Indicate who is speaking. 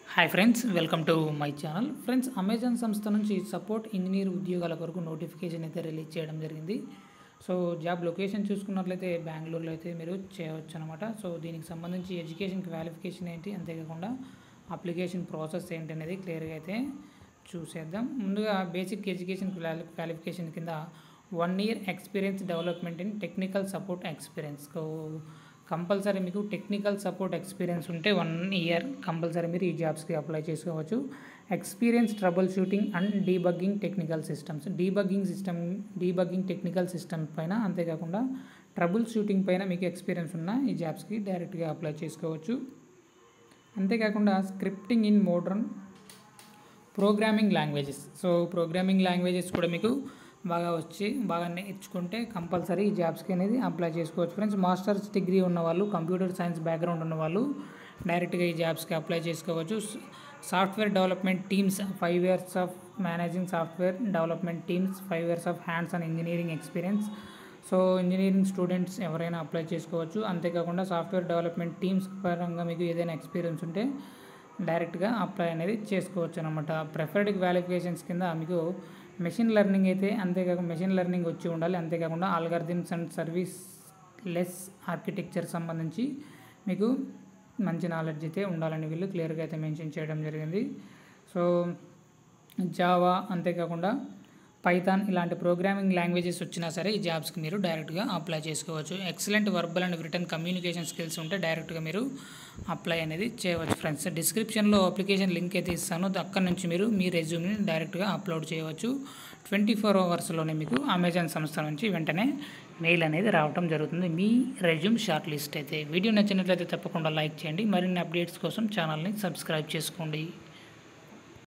Speaker 1: hi friends welcome to my channel friends Amazon సంస్థ నుంచి support engineer ఉద్యోగాల కొరకు నోటిఫికేషన్ అయితే రిలీజ్ చేయడం జరిగింది సో జాబ్ లొకేషన్ చూసుకున్నట్లయితే బెంగళూరులో అయితే మీరు చేయవచ్చు అనమాట సో దీనికి సంబంధించి ఎడ్యుకేషన్ క్వాలిఫికేషన్ ఏంటి అంతేకాకుండా అప్లికేషన్ ప్రాసెస్ ఏంటి అనేది క్లియర్గా అయితే చూసేద్దాం ముందుగా బేసిక్ ఎడ్యుకేషన్ క్వాలి క్వాలిఫికేషన్ కింద one year experience development in technical support experience so compulsory మీకు టెక్నికల్ సపోర్ట్ ఎక్స్పీరియన్స్ ఉంటే వన్ ఇయర్ కంపల్సరీ మీరు ఈ జాబ్స్కి అప్లై చేసుకోవచ్చు experience troubleshooting and debugging technical systems debugging system debugging technical system పైన అంతేకాకుండా trouble shooting పైన మీకు ఎక్స్పీరియన్స్ ఉన్న ఈ జాబ్స్కి డైరెక్ట్గా అప్లై చేసుకోవచ్చు అంతేకాకుండా scripting in modern programming languages so programming languages కూడా మీకు బాగా వచ్చి బాగా నేర్చుకుంటే కంపల్సరీ ఈ జాబ్స్కి అనేది అప్లై చేసుకోవచ్చు ఫ్రెండ్స్ మాస్టర్స్ డిగ్రీ ఉన్న వాళ్ళు కంప్యూటర్ సైన్స్ బ్యాక్గ్రౌండ్ ఉన్న వాళ్ళు డైరెక్ట్గా ఈ జాబ్స్కి అప్లై చేసుకోవచ్చు software development teams five years of managing software development teams five years of hands and engineering experience so engineering students ఎవరైనా అప్లై చేసుకోవచ్చు అంతేకాకుండా సాఫ్ట్వేర్ డెవలప్మెంట్ టీమ్స్ పరంగా మీకు ఏదైనా ఎక్స్పీరియన్స్ ఉంటే డైరెక్ట్గా అప్లై అనేది చేసుకోవచ్చు అనమాట ప్రిఫర్డ్ క్వాలిఫికేషన్స్ కింద మీకు మెషిన్ లెర్నింగ్ అయితే అంతేకాకుండా మెషిన్ లెర్నింగ్ వచ్చి ఉండాలి అంతేకాకుండా algorithms and serverless architecture సంబంధించి మీకు మంచి నాలెడ్జ్ అయితే ఉండాలని వీళ్ళు క్లియర్గా అయితే మెన్షన్ చేయడం జరిగింది సో జావా అంతేకాకుండా పైథాన్ ఇలాంటి ప్రోగ్రామింగ్ లాంగ్వేజెస్ వచ్చినా సరే ఈ జాబ్స్కి మీరు డైరెక్ట్గా అప్లై చేసుకోవచ్చు excellent verbal and written communication skills ఉంటే డైరెక్ట్గా మీరు అప్లై అనేది చేయవచ్చు ఫ్రెండ్స్ డిస్క్రిప్షన్లో అప్లికేషన్ లింక్ అయితే ఇస్తాను అక్కడ నుంచి మీరు మీ రెజ్యూమ్ని డైరెక్ట్గా అప్లోడ్ చేయవచ్చు ట్వంటీ ఫోర్ అవర్స్లోనే మీకు అమెజాన్ సంస్థ నుంచి వెంటనే మెయిల్ అనేది రావడం జరుగుతుంది మీ రెజ్యూమ్ షార్ట్ లిస్ట్ అయితే వీడియో నచ్చినట్లయితే తప్పకుండా లైక్ చేయండి మరిన్ని అప్డేట్స్ కోసం ఛానల్ని సబ్స్క్రైబ్ చేసుకోండి